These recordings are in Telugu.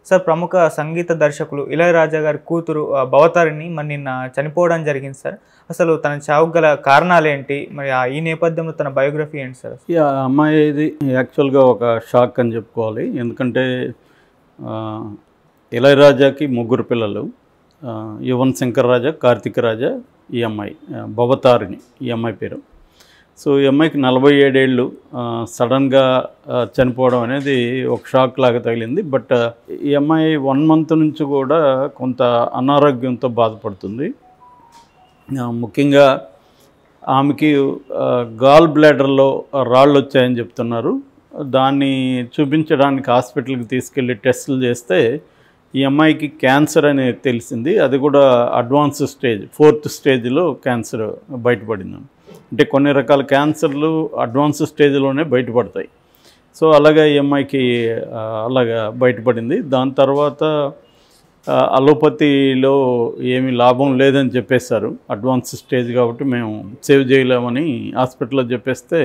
సార్ ప్రముఖ సంగీత దర్శకులు ఇళయరాజా గారి కూతురు ఆ, భవతారిణి మరి నిన్న చనిపోవడం జరిగింది సార్ అసలు తన చావుకు గల కారణాలు ఏంటి మరి ఆ ఈ నేపథ్యంలో తన బయోగ్రఫీ ఏంటి సార్ ఈ అమ్మాయి ఇది యాక్చువల్గా ఒక షాక్ అని చెప్పుకోవాలి ఎందుకంటే ఆ, ఇళయరాజాకి ముగ్గురు పిల్లలు ఆ, యువన్ శంకర్ రాజా కార్తిక్ రాజా ఈ అమ్మాయి ఆ, భవతారిణి ఈ అమ్మాయి పేరు సో ఈ అమ్మాయికి నలభై ఏడేళ్ళు సడన్గా చనిపోవడం అనేది ఒక షాక్ లాగా తగిలింది బట్ ఈ అమ్మాయి వన్ మంత్ నుంచి కూడా కొంత అనారోగ్యంతో బాధపడుతుంది ఆ, ముఖ్యంగా ఆమెకి ఆ, గాల్ బ్లాడర్లో రాళ్ళు వచ్చాయని చెప్తున్నారు దాన్ని చూపించడానికి హాస్పిటల్కి తీసుకెళ్ళి టెస్టులు చేస్తే ఈ అమ్మాయికి క్యాన్సర్ అనేది తెలిసింది అది కూడా అడ్వాన్స్ స్టేజ్ ఫోర్త్ స్టేజ్లో క్యాన్సర్ బయటపడింది అంటే కొన్ని రకాల క్యాన్సర్లు అడ్వాన్స్ స్టేజ్లోనే బయటపడతాయి సో అలాగే ఈ అమ్మాయికి ఆ, అలాగా బయటపడింది దాని తర్వాత ఆ, అలోపతిలో ఏమీ లాభం లేదని చెప్పేశారు అడ్వాన్స్ స్టేజ్ కాబట్టి మేము సేవ్ చేయలేమని హాస్పిటల్లో చెప్పేస్తే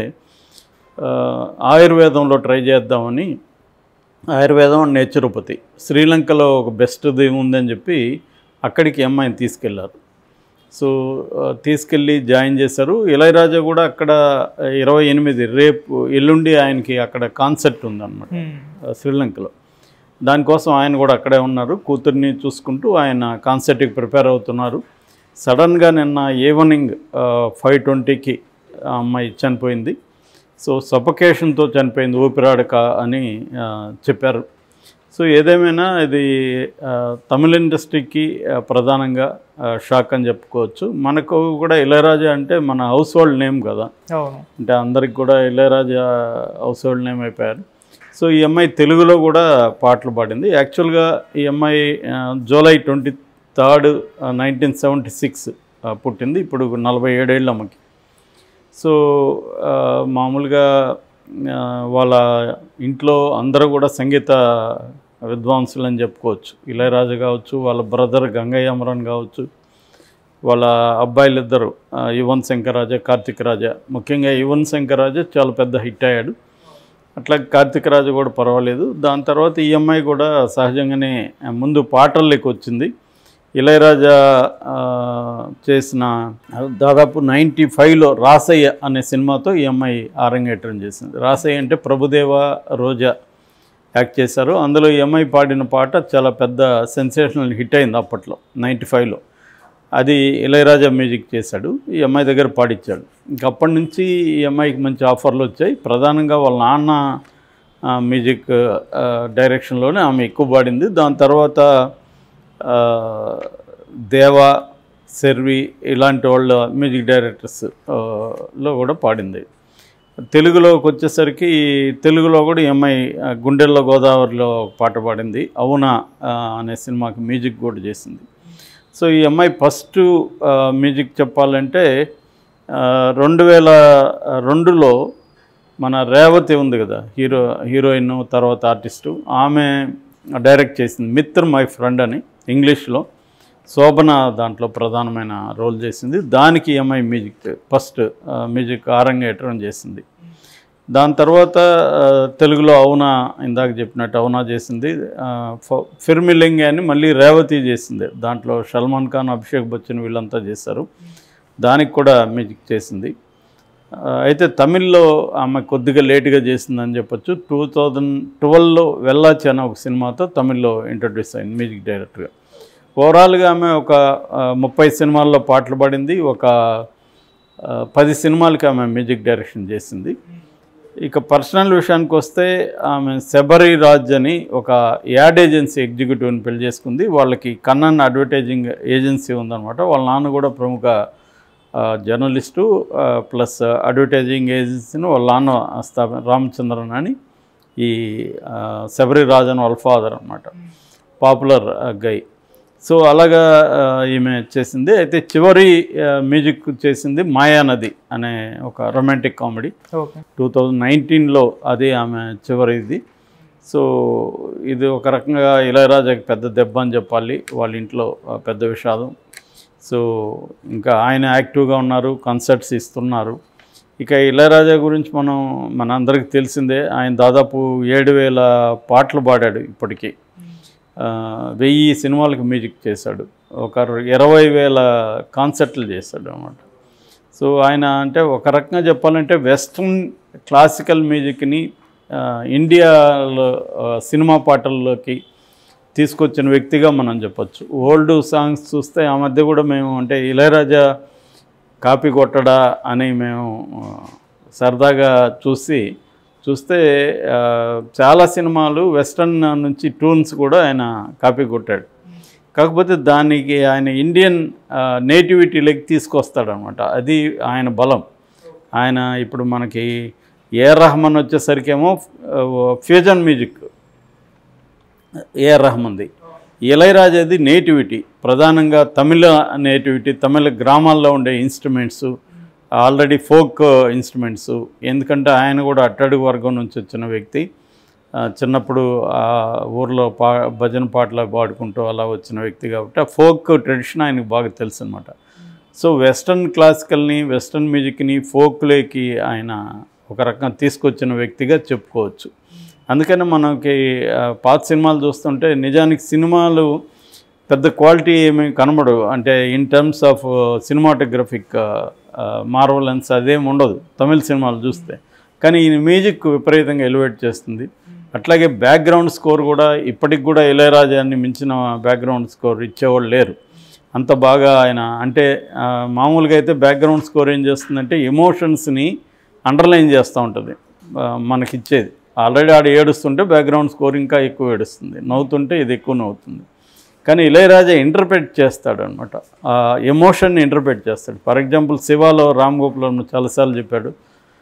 ఆ, ఆయుర్వేదంలో ట్రై చేద్దామని ఆయుర్వేదం అండ్ నేచురోపతి శ్రీలంకలో ఒక బెస్ట్ది ఉందని చెప్పి అక్కడికి అమ్మాయిని తీసుకెళ్లారు సో ఆ, తీసుకెళ్ళి జాయిన్ చేశారు ఇళయరాజా కూడా అక్కడ ఇరవై ఎనిమిది రేపు ఎల్లుండి ఆయనకి అక్కడ కాన్సర్ట్ ఉందన్నమాట ఆ, శ్రీలంకలో దానికోసం ఆయన కూడా అక్కడే ఉన్నారు కూతుర్ని చూసుకుంటూ ఆయన కాన్సర్ట్కి ప్రిపేర్ అవుతున్నారు సడన్గా నిన్న ఈవినింగ్ ఫైవ్ ట్వంటీకి ఆ అమ్మాయి చనిపోయింది సో సఫకేషన్తో చనిపోయింది ఊపిరాడక అని ఆ, చెప్పారు సో ఏదేమైనా ఇది ఆ, తమిళ ఇండస్ట్రీకి ఆ, ప్రధానంగా ఆ, షాక్ అని చెప్పుకోవచ్చు మనకు కూడా ఇళయరాజా అంటే మన హౌస్ హోల్డ్ నేమ్ కదా అవును అంటే అందరికి కూడా ఇళయరాజా హౌస్ హోల్డ్ నేమ్ అయిపోయారు సో ఈ అమ్మాయి తెలుగులో కూడా పాటలు పాడింది యాక్చువల్గా ఈ అమ్మాయి ఆ, July twenty third nineteen seventy six పుట్టింది ఇప్పుడు నలభై ఏడేళ్ళ అమ్మకి సో ఆ, మామూలుగా ఆ, వాళ్ళ ఇంట్లో అందరూ కూడా సంగీత విద్వాంసులు అని చెప్పుకోవచ్చు ఇళయరాజు కావచ్చు వాళ్ళ బ్రదర్ గంగయ్య అమరన్ కావచ్చు వాళ్ళ అబ్బాయిలు ఇద్దరు ఆ, యువన్ శంకర్ రాజా కార్తిక్ రాజా ముఖ్యంగా యువన్ శంకర్ రాజా చాలా పెద్ద హిట్ అయ్యాడు అట్లా కార్తిక్ రాజు కూడా పర్వాలేదు దాని తర్వాత ఈ అమ్మాయి కూడా సహజంగానే ముందు పాటల్లోకి వచ్చింది ఇళయరాజా ఆ, చేసిన దాదాపు నైంటీ ఫైవ్లో రాసయ్య అనే సినిమాతో ఈ అమ్మాయి ఆరంగేట్రం చేసింది రాసయ్య అంటే ప్రభుదేవ రోజా యాక్ట్ చేశారు అందులో ఈ అమ్మాయి పాడిన పాట చాలా పెద్ద సెన్సేషనల్ హిట్ అయింది అప్పట్లో నైంటీ ఫైవ్లో అది ఇళయరాజా మ్యూజిక్ చేశాడు ఈ అమ్మాయి దగ్గర పాడించాడు ఇంక అప్పటి నుంచి ఈ అమ్మాయికి మంచి ఆఫర్లు వచ్చాయి ప్రధానంగా వాళ్ళ నాన్న ఆ, మ్యూజిక్ ఆ, డైరెక్షన్లోనే ఆమె ఎక్కువ పాడింది దాని తర్వాత ఆ, దేవా సెర్వి ఇలాంటి వాళ్ళ మ్యూజిక్ డైరెక్టర్స్ ఆ, లో కూడా పాడింది తెలుగులోకి వచ్చేసరికి తెలుగులో కూడా ఈ అమ్మాయి ఆ, గుండెల్లో గోదావరిలో ఒక పాట పాడింది అవునా ఆ, అనే సినిమాకి మ్యూజిక్ కూడా చేసింది సో ఈ అమ్మాయి ఫస్ట్ ఆ, మ్యూజిక్ చెప్పాలంటే ఆ, రెండు వేల రెండులో మన రేవతి ఉంది కదా హీరో హీరోయిన్ తర్వాత ఆర్టిస్టు ఆమె డైరెక్ట్ చేసింది మిత్ర్ మై ఫ్రెండ్ అని ఇంగ్లీష్లో శోభన దాంట్లో ప్రధానమైన రోల్ చేసింది దానికి ఈ అమ్మాయి మ్యూజిక్ ఫస్ట్ ఆ, మ్యూజిక్ ఆరంగేట్రం చేసింది దాని తర్వాత ఆ, తెలుగులో అవునా ఇందాక చెప్పినట్టు అవునా చేసింది ఆ, ఫ- ఫిర్మిలింగ్ అని మళ్ళీ రేవతి చేసింది దాంట్లో సల్మాన్ ఖాన్ అభిషేక్ బచ్చన్ వీళ్ళంతా చేశారు దానికి కూడా మ్యూజిక్ చేసింది ఆ, అయితే తమిళ్లో ఆమె కొద్దిగా లేటుగా చేసిందని చెప్పొచ్చు టూ థౌజండ్ ట్వెల్వ్లో వెళ్ళాచి అనే ఒక సినిమాతో తమిళ్లో ఇంట్రడ్యూస్ అయింది మ్యూజిక్ డైరెక్టర్గా ఓవరాల్గా ఆమె ఒక ఆ, ముప్పై సినిమాల్లో పాటలు పాడింది ఒక ఆ, పది సినిమాలకి ఆమె మ్యూజిక్ డైరెక్షన్ చేసింది ఇక పర్సనల్ విషయానికి వస్తే ఆమె శబరి రాజ్ అని ఒక యాడ్ ఏజెన్సీ ఎగ్జిక్యూటివ్ని పెళ్లి చేసుకుంది వాళ్ళకి కన్నన్ అడ్వర్టైజింగ్ ఏజెన్సీ ఉందన్నమాట వాళ్ళ నాన్న కూడా ప్రముఖ ఆ, జర్నలిస్టు ఆ, ప్లస్ అడ్వర్టైజింగ్ ఏజెన్సీని వాళ్ళ నాన్న స్థాపన రామచంద్రన్ అని ఈ ఆ, శబరి రాజన్ వాళ్ళ ఫాదర్ అనమాట పాపులర్ గై సో అలాగా ఆ, ఈమె చేసింది అయితే చివరి ఆ, మ్యూజిక్ చేసింది మాయానది అనే ఒక romantic comedy okay two thousand నైన్టీన్లో అది ఆమె చివరిది సో ఇది ఒక రకంగా ఇళయరాజాకి పెద్ద దెబ్బ అని చెప్పాలి వాళ్ళ ఇంట్లో ఆ, పెద్ద విషాదం సో ఇంకా ఆయన యాక్టివ్గా ఉన్నారు కన్సర్ట్స్ ఇస్తున్నారు ఇక ఇళయరాజా గురించి మనం మనందరికీ తెలిసిందే ఆయన దాదాపు ఏడు వేల పాటలు పాడాడు ఇప్పటికీ ఆ, వెయ్యి సినిమాలకు మ్యూజిక్ చేశాడు ఒక ఇరవై వేల కాన్సర్ట్లు చేశాడు అనమాట సో ఆయన అంటే ఒక రకంగా చెప్పాలంటే వెస్ట్రన్ క్లాసికల్ మ్యూజిక్ని ఆ, ఇండియాలో ఆ, సినిమా పాటల్లోకి తీసుకొచ్చిన వ్యక్తిగా మనం చెప్పొచ్చు ఓల్డ్ సాంగ్స్ చూస్తే ఆ మధ్య కూడా మేము అంటే ఇళయరాజా కాపీ కొట్టడా అని మేము ఆ, సరదాగా చూసి చూస్తే ఆ, చాలా సినిమాలు వెస్ట్రన్ నుంచి ట్యూన్స్ కూడా ఆయన కాపీ కొట్టాడు కాకపోతే దానికి ఆయన ఇండియన్ నేటివిటీలోకి తీసుకొస్తాడనమాట అది ఆయన బలం ఆయన ఇప్పుడు మనకి ఏఆర్ రహమాన్ వచ్చేసరికేమో ఫ్యూజన్ మ్యూజిక్ ఏఆర్ రహమాన్ది ఇళయరాజాది నేటివిటీ ప్రధానంగా తమిళ నేటివిటీ తమిళ గ్రామాల్లో ఉండే ఇన్స్ట్రుమెంట్స్ ఆల్రెడీ ఫోక్ ఇన్స్ట్రుమెంట్స్ ఎందుకంటే ఆయన కూడా అట్టడుగు వర్గం నుంచి వచ్చిన వ్యక్తి ఆ, చిన్నప్పుడు ఆ ఊర్లో పా భజన పాటలు పాడుకుంటూ అలా వచ్చిన వ్యక్తి కాబట్టి ఆ ఫోక్ ట్రెడిషన్ ఆయనకు బాగా తెలుసు అనమాట సో వెస్ట్రన్ క్లాసికల్ని వెస్ట్రన్ మ్యూజిక్ని ఫోక్లోకి ఆయన ఒక రకంగా తీసుకొచ్చిన వ్యక్తిగా చెప్పుకోవచ్చు అందుకని మనకి ఆ, పాత సినిమాలు చూస్తుంటే నిజానికి సినిమాలు పెద్ద క్వాలిటీ ఏమి కనబడవు అంటే in terms of cinematographic marvellence అదేం ఉండదు తమిళ సినిమాలు చూస్తే కానీ ఈ మ్యూజిక్ విపరీతంగా ఎలివేట్ చేస్తుంది అట్లాగే బ్యాక్గ్రౌండ్ స్కోర్ కూడా ఇప్పటికి కూడా ఇళయరాజాన్ని మించిన బ్యాక్గ్రౌండ్ స్కోర్ ఇచ్చేవాళ్ళు లేరు అంత బాగా ఆయన అంటే ఆ, మామూలుగా అయితే బ్యాక్గ్రౌండ్ స్కోర్ ఏం చేస్తుందంటే ఎమోషన్స్ని అండర్లైన్ చేస్తూ ఉంటుంది ఆ, మనకిచ్చేది ఆల్రెడీ ఆడ ఏడుస్తుంటే బ్యాక్గ్రౌండ్ స్కోర్ ఇంకా ఎక్కువ ఏడుస్తుంది నవ్వుతుంటే ఇది ఎక్కువ నవ్వుతుంది కానీ ఇళయరాజా ఇంటర్ప్రెట్ చేస్తాడు అనమాట ఆ ఎమోషన్ని ఇంటర్ప్రెట్ చేస్తాడు ఫర్ ఎగ్జాంపుల్ శివాలో రామ్ గోపాల్ చాలాసార్లు చెప్పాడు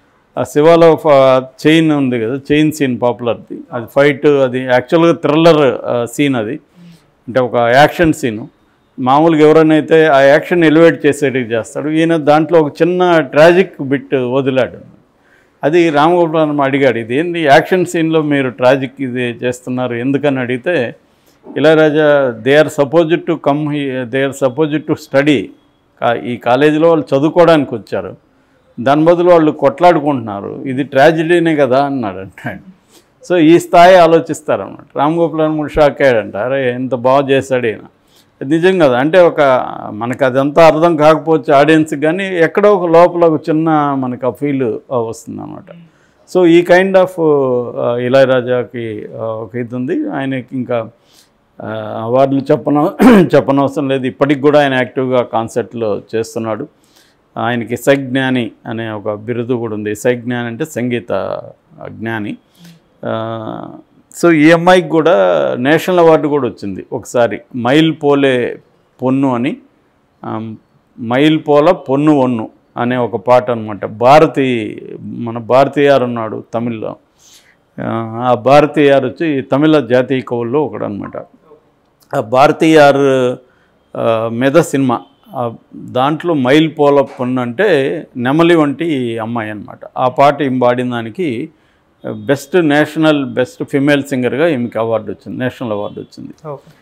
ఆ శివాలో చైన్ ఉంది కదా చైన్ సీన్ పాపులర్ది అది ఫైట్ అది యాక్చువల్గా థ్రిల్లర్ సీన్ అది అంటే ఒక యాక్షన్ సీను మామూలుగా ఎవరైనా అయితే ఆ యాక్షన్ ఎలివేట్ చేసేటివి చేస్తాడు ఈయన దాంట్లో ఒక చిన్న ట్రాజిక్ బిట్ వదిలాడు అది రామగోపాలం అడిగాడు ఇది ఏంది యాక్షన్ సీన్లో మీరు ట్రాజిక్ ఇది చేస్తున్నారు ఎందుకని అడిగితే Ilaiyaraaja they are suppose to come they are suppose to study ఈ కాలేజీలో వాళ్ళు చదువుకోవడానికి వచ్చారు దాని బదులు వాళ్ళు కొట్లాడుకుంటున్నారు ఇది ట్రాజిడీనే కదా అన్నాడు అంటాడు సో ఈ స్థాయి ఆలోచిస్తారన్నమాట రామ్ గోపాల్ కూడా షాక్ అయ్యాడంట అరే ఎంత బాగా చేశాడు ఈయన అది నిజం కదా అంటే ఒక మనకు అదంతా అర్థం కాకపోవచ్చు ఆడియన్స్కి కానీ ఎక్కడో ఒక లోపల ఒక చిన్న మనకు ఆ ఫీల్ వస్తుంది అనమాట సో ఈ కైండ్ ఆఫ్ ఇళయరాజాకి ఆ, ఒక ఇది ఉంది ఆయనకి ఇంకా ఆ, అవార్డులు చెప్పన చెప్పనవసరం లేదు ఇప్పటికి కూడా ఆయన యాక్టివ్గా కాన్సర్ట్లో చేస్తున్నాడు ఆయనకి సజ్ఞాని అనే ఒక బిరుదు కూడా ఉంది సజ్ఞాని అంటే సంగీత జ్ఞాని ఆ, సో ఈ అమ్మాయికి కూడా నేషనల్ అవార్డు కూడా వచ్చింది ఒకసారి మైల్ పోలే పొన్ను అని ఆ, మైల్ పోల పొన్ను ఒన్ను అనే ఒక పాట అనమాట భారతి మన భారతీయార్ ఉన్నాడు తమిళ్లో ఆ, ఆ భారతీయార్ వచ్చి తమిళ జాతీయ కవుల్లో ఒకడనమాట ఆ భారతీయార్ ఆ, మీద సినిమా ఆ, దాంట్లో మైల్ పోల పొన్ను అంటే నెమలి వంటి అమ్మాయి అనమాట ఆ పాట ఈమె పాడిన దానికి బెస్ట్ నేషనల్ బెస్ట్ ఫిమేల్ సింగర్గా ఈమెకి అవార్డు వచ్చింది నేషనల్ అవార్డు వచ్చింది ఓకే